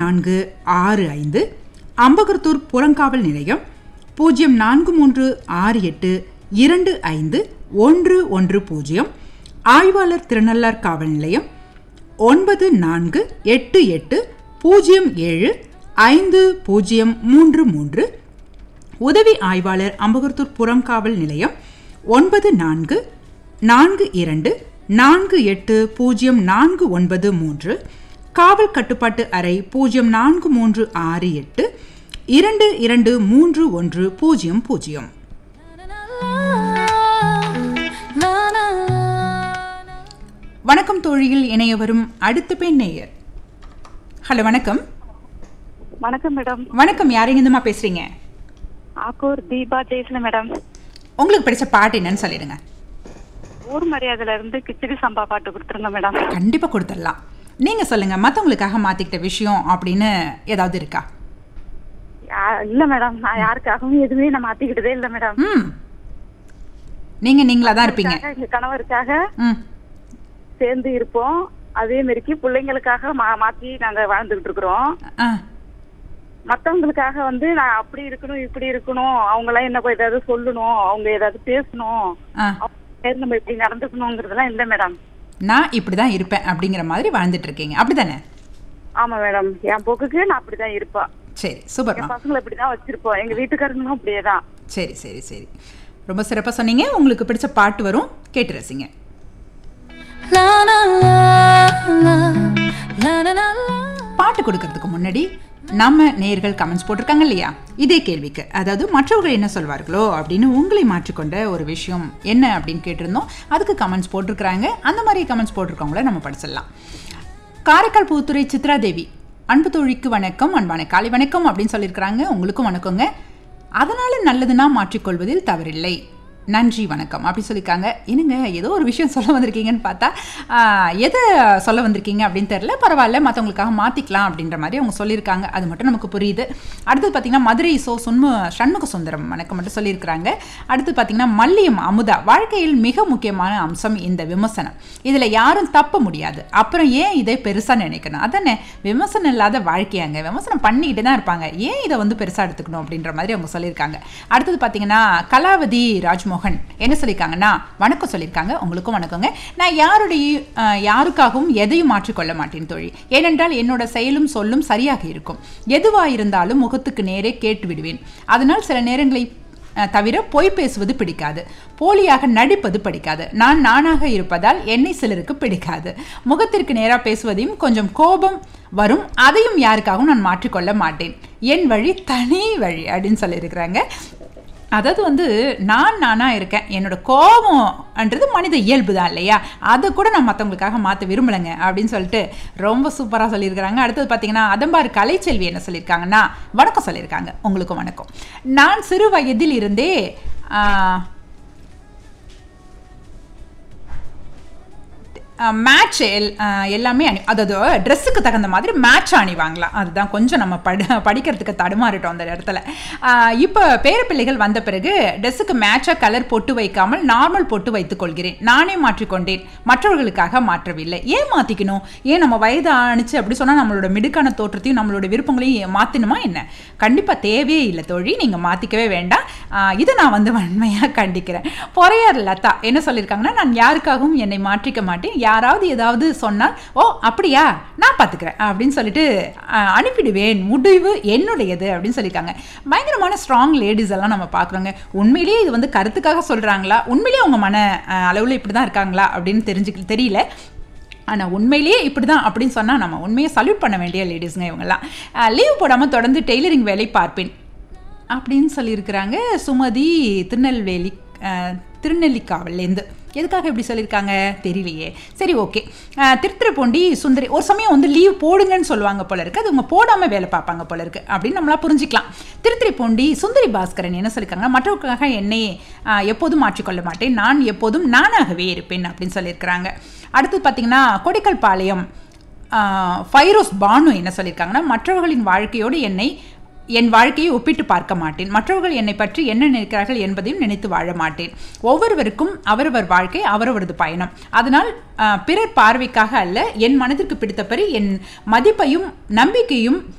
நான்கு ஆறு ஐந்து அம்பகர்த்தூர் புறங்காவல் நிலையம் பூஜ்ஜியம் நான்கு மூன்று ஆறு எட்டு இரண்டு ஐந்து ஒன்று ஒன்று பூஜ்ஜியம் ஆய்வாளர் திருநள்ளார் காவல் நிலையம் ஒன்பது நான்கு எட்டு எட்டு பூஜ்ஜியம் ஏழு ஐந்து பூஜ்ஜியம் மூன்று மூன்று உதவி ஆய்வாளர் அம்பகர்த்தூர் புறங்காவல் நிலையம் ஒன்பது நான்கு நான்கு இரண்டு நான்கு எட்டு பூஜ்ஜியம் நான்கு ஒன்பது மூன்று காவல் கட்டுப்பாட்டு அறை பூஜ்ஜியம் நான்கு மூன்று ஆறு எட்டு இரண்டு இரண்டு மூன்று ஒன்று பூஜ்ஜியம் பூஜ்ஜியம் வணக்கம் தோழியில் இணைய வரும் அடுத்த பெண் நேயர் ஹலோ வணக்கம் வணக்கம் மேடம் வணக்கம் யாரெங்கிருந்துமா பேசுறீங்க ஆக்கூர் தீபா ஜெயசல மேடம் உங்களுக்கு பிடிச்ச பாட்டு என்னன்னு சொல்லிடுங்க ஊர் மரியாதையில இருந்து கிச்சடி சம்பா பாட்டு கொடுத்துருங்க மேடம் கண்டிப்பா கொடுத்துடலாம் நீங்க சொல்லுங்க மத்தவங்களுக்காக மாத்திக்கிட்ட விஷயம் அப்படின்னு ஏதாவது இருக்கா யா- இல்ல மேடம் நான் யாருக்காகவும் எதுவுமே நான் மாத்திக்கிட்டதே இல்ல மேடம் ம் நீங்க நீங்களா தான் இருப்பீங்க அதுக்காக எங்க கணவருக்காக ம் சேர்ந்து இருப்போம் அதே மாதிரிக்கு பிள்ளைங்களுக்காக மா மாத்தி நாங்க வாழ்ந்துகிட்டு இருக்கிறோம் ஆ மத்தவங்களுக்காக வந்து நான் அப்படி இருக்கணும் இப்படி இருக்கணும் அவங்க எல்லாம் என்ன ஏதாவது சொல்லணும் அவங்க ஏதாவது பேசணும் ஆ அவங்க பேர் நம்ம இப்படி நடந்துக்கணுங்கிறதெல்லாம் இல்ல மேடம் நான் இப்படி தான் இருப்பேன் அப்படிங்கிற மாதிரி வாழ்ந்துட்டு இருக்கீங்க அப்படிதானே ஆமா மேடம் என் போக்குக்கு நான் அப்படிதான் இருப்பா சரி சூப்பர்மா என் பசங்களை இப்படிதான் வச்சிருப்போம் எங்க வீட்டுக்காரங்களும் அப்படியேதான் சரி சரி சரி ரொம்ப சிறப்பாக சொன்னீங்க உங்களுக்கு பிடிச்ச பாட்டு வரும் கேட்டு ரசிங்க பாட்டு கொடுக்கறதுக்கு முன்னாடி நம்ம நேர்கள் கமெண்ட்ஸ் போட்டிருக்காங்க இல்லையா இதே கேள்விக்கு அதாவது மற்றவர்கள் என்ன சொல்வார்களோ அப்படின்னு உங்களை மாற்றிக்கொண்ட ஒரு விஷயம் என்ன அப்படின்னு கேட்டிருந்தோம் அதுக்கு கமெண்ட்ஸ் போட்டிருக்கிறாங்க அந்த மாதிரி கமெண்ட்ஸ் போட்டிருக்கவங்கள நம்ம படிச்சிடலாம் காரைக்கால் பூத்துறை சித்ரா தேவி அன்பு தோழிக்கு வணக்கம் அன்பான காலை வணக்கம் அப்படின்னு சொல்லியிருக்கிறாங்க உங்களுக்கும் வணக்கங்க அதனால நல்லதுன்னா மாற்றிக்கொள்வதில் தவறில்லை நன்றி வணக்கம் அப்படி சொல்லியிருக்காங்க என்னங்க ஏதோ ஒரு விஷயம் சொல்ல வந்திருக்கீங்கன்னு பார்த்தா ஆஹ், எதை சொல்ல வந்திருக்கீங்க அப்படின்னு தெரில பரவாயில்ல மற்றவங்களுக்காக மாற்றிக்கலாம் அப்படின்ற மாதிரி அவங்க சொல்லியிருக்காங்க அது மட்டும் நமக்கு புரியுது அடுத்தது பார்த்தீங்கன்னா மதுரை சோ சுன்மு சண்முக சுந்தரம் வணக்கம் மட்டும் சொல்லியிருக்கிறாங்க அடுத்து பார்த்தீங்கன்னா மல்லியம் அமுதா வாழ்க்கையில் மிக முக்கியமான அம்சம் இந்த விமர்சனம் இதில் யாரும் தப்ப முடியாது அப்புறம் ஏன் இதை பெருசாக நினைக்கணும் அதானே விமர்சனம் இல்லாத வாழ்க்கையாங்க விமர்சனம் பண்ணிக்கிட்டு தான் இருப்பாங்க ஏன் இதை வந்து பெருசாக எடுத்துக்கணும் அப்படின்ற மாதிரி அவங்க சொல்லியிருக்காங்க அடுத்தது பார்த்தீங்கன்னா கலாவதி ராஜ்மோகன் என்ன சொல்லியிருக்காங்கன்னா வணக்கம் சொல்லியிருக்காங்க உங்களுக்கும் வணக்கங்க நான் யாருடைய அஹ், யாருக்காகவும் எதையும் மாற்றிக்கொள்ள மாட்டேன் தோழி ஏனென்றால் என்னோட செயலும் சொல்லும் சரியாக இருக்கும் எதுவாக இருந்தாலும் முகத்துக்கு நேரே கேட்டு விடுவேன் அதனால் சில நேரங்களை அஹ், தவிர பொய் பேசுவது பிடிக்காது போலியாக நடிப்பது பிடிக்காது நான் நானாக இருப்பதால் என்னை சிலருக்கு பிடிக்காது முகத்திற்கு நேராக பேசுவதையும் கொஞ்சம் கோபம் வரும் அதையும் யாருக்காகவும் நான் மாற்றிக்கொள்ள மாட்டேன் என் வழி தனி வழி அப்படின்னு சொல்லியிருக்கிறாங்க அதாவது வந்து நான் நானாக இருக்கேன் என்னோட கோபம்ன்றது மனித இயல்பு தான் இல்லையா அதை கூட நான் மற்றவங்களுக்காக மாற்ற விரும்பலைங்க அப்படின்னு சொல்லிட்டு ரொம்ப சூப்பராக சொல்லியிருக்கிறாங்க அடுத்தது பார்த்தீங்கன்னா அதம்பார் கலைச்செல்வி என்ன சொல்லியிருக்காங்கன்னா வணக்கம் சொல்லியிருக்காங்க உங்களுக்கும் வணக்கம் நான் சிறு வயதில் இருந்தே ஆஹ், மேட்ச் எல் அஹ் எல்லாமே அணி அதாவது ட்ரெஸ்ஸுக்கு தகுந்த மாதிரி மேட்ச் அணிவாங்களாம் அதுதான் கொஞ்சம் நம்ம படி படிக்கிறதுக்கு தடுமாறிட்டோம் அந்த இடத்துல அஹ் இப்போ பேரப்பிள்ளைகள் வந்த பிறகு ட்ரெஸ்ஸுக்கு மேட்சாக கலர் பொட்டு வைக்காமல் நார்மல் பொட்டு வைத்துக் கொள்கிறேன் நானே மாற்றிக்கொண்டேன் மற்றவர்களுக்காக மாற்றவில்லை ஏன் மாற்றிக்கணும் ஏன் நம்ம வயது ஆணிச்சு அப்படி சொன்னால் நம்மளோட மிடுக்கான தோற்றத்தையும் நம்மளோட விருப்பங்களையும் மாற்றணுமா என்ன கண்டிப்பாக தேவையே இல்லை தோழி நீங்கள் மாற்றிக்கவே வேண்டாம் அஹ் இதை நான் வந்து வன்மையாக கண்டிக்கிறேன் பொறையார் லதா என்ன சொல்லியிருக்காங்கன்னா நான் யாருக்காகவும் என்னை மாற்றிக்க மாட்டேன் யாராவது ஏதாவது சொன்னால் ஓ அப்படியா நான் பார்த்துக்கிறேன் அப்படின்னு சொல்லிட்டு அஹ், அனுப்பிடுவேன் முடிவு என்னுடையது அப்படின்னு சொல்லியிருக்காங்க பயங்கரமான ஸ்ட்ராங் லேடிஸ் எல்லாம் நம்ம பார்க்குறோங்க உண்மையிலேயே இது வந்து கருத்துக்காக சொல்கிறாங்களா உண்மையிலேயே அவங்க மன அளவில் இப்படி தான் இருக்காங்களா அப்படின்னு தெரிஞ்சுக்க தெரியல ஆனால் உண்மையிலேயே இப்படி தான் அப்படின்னு சொன்னால் நம்ம உண்மையை சல்யூட் பண்ண வேண்டிய லேடிஸுங்க இவங்கெல்லாம் லீவ் போடாமல் தொடர்ந்து டெய்லரிங் வேலை பார்ப்பேன் அப்படின்னு சொல்லியிருக்கிறாங்க சுமதி திருநெல்வேலி அஹ், திருநெல்லிக்காவிலேருந்து எதுக்காக இப்படி சொல்லியிருக்காங்க தெரியலையே சரி ஓகே திருத்திரப்பூண்டி சுந்தரி ஒரு சமயம் வந்து லீவ் போடுங்கன்னு சொல்லுவாங்க போல இருக்கு அது அவங்க போடாமல் வேலை பார்ப்பாங்க போல இருக்கு அப்படின்னு நம்மளா புரிஞ்சுக்கலாம் திருத்திரைப்பூண்டி சுந்தரி பாஸ்கரன் என்ன சொல்லியிருக்காங்க மற்றவர்களுக்காக என்னை அஹ், எப்போதும் மாற்றிக்கொள்ள மாட்டேன் நான் எப்போதும் நானாகவே இருப்பேன் அப்படின்னு சொல்லியிருக்கிறாங்க அடுத்து பார்த்தீங்கன்னா கொடிக்கல் பாளையம் ஆஹ், ஃபைரோஸ் பானு என்ன சொல்லியிருக்காங்கன்னா மற்றவர்களின் வாழ்க்கையோடு என்னை என் வாழ்க்கையை ஒப்பிட்டு பார்க்க மாட்டேன் மற்றவர்கள் என்னை பற்றி என்ன நினைக்கிறார்கள் என்பதையும் நினைத்து வாழ மாட்டேன் ஒவ்வொருவருக்கும் அவரவர் வாழ்க்கை அவரவரது பயணம் அதனால் ஆஹ், பிறர் பார்வைக்காக அல்ல என் மனதிற்கு பிடித்தபடி என் மதிப்பையும் நம்பிக்கையும்